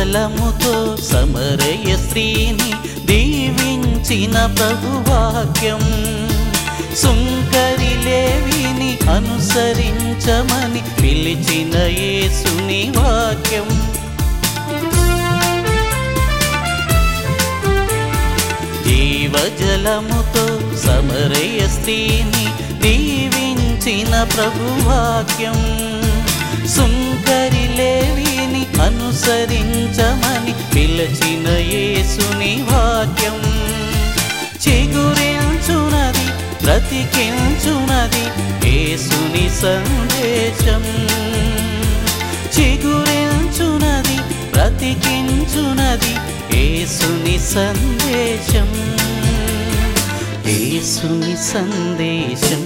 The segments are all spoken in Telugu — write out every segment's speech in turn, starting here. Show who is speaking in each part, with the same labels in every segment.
Speaker 1: జీవజలముతో సమరయ స్త్రీని దీవించిన ప్రభువాక్యం సుంకరి లేవిని అనుసరించమని పిలిచిన యేసుని వాక్యం జీవజలముతో సమరయ స్త్రీని దీవించిన ప్రభువాక్యం సుంకరి లేవిని అనుసరించమని పిలిచిన యేసుని వాక్యం చిగురించునది బ్రతికించునది యేసుని సందేశం చిగురించునది బ్రతికించునది యేసుని సందేశం యేసుని సందేశం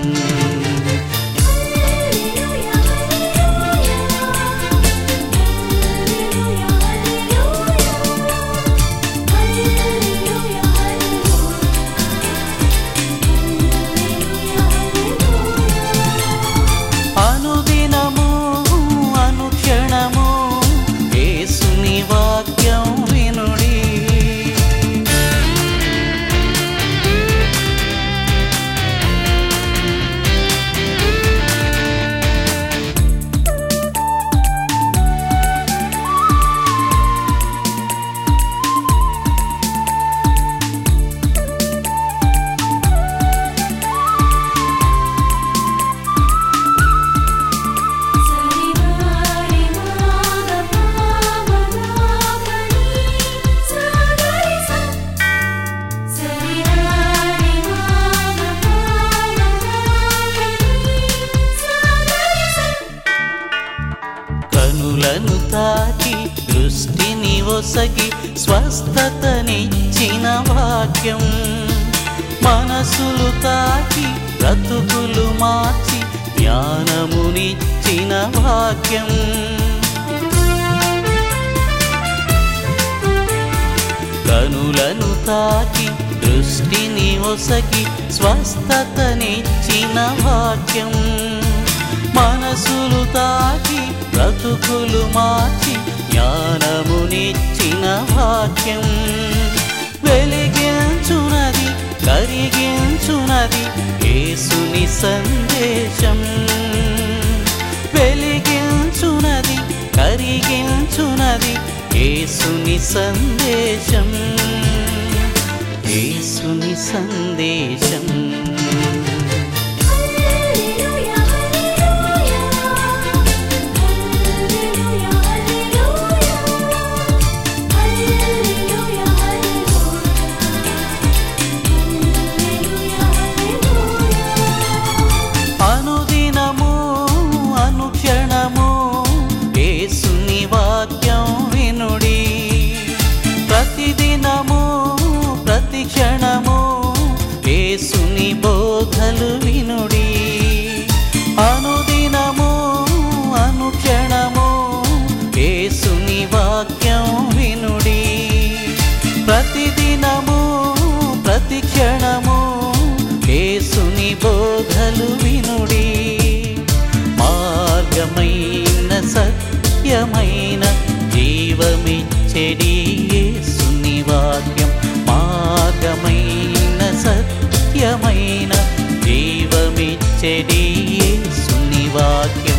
Speaker 1: అనుదినము అనుక్షణము యేసుని వాక్యం వినుడి కనులను తాకి దృష్టిని ఒసగి స్వస్థతనిచ్చిన వాక్యం మనసులు తాకి బ్రతుకులు మార్చి జ్ఞానమునిచ్చిన వాక్యం కనులను తాకి దృష్టిని ఒసగి స్వస్థతనిచ్చిన వాక్యం మనసులు తాకి బ్రతుకులు మార్చి జ్ఞానమునిచ్చిన వాక్యం వెలిగించునది కరిగించునది యేసుని సందేశం వెలిగించునది కరిగించునది యేసుని సందేశం యేసుని సందేశం అనుదినము అనుక్షణము యేసుని వాక్యం వినుడి ప్రతిదినము ప్రతి క్షణము యేసుని బోధలు వినుడి అనుదినము అనుక్షణము యేసుని వాక్యం వినుడి ప్రతిదినము ప్రతి క్షణము యేసుని బోధలు వినుడి మార్గమైన సత్యమైన జీవమిచ్చడి యేసుని వాక్యం మార్గమైన సత్యమైన జీవమిచ్చడి యేసుని వాక్యం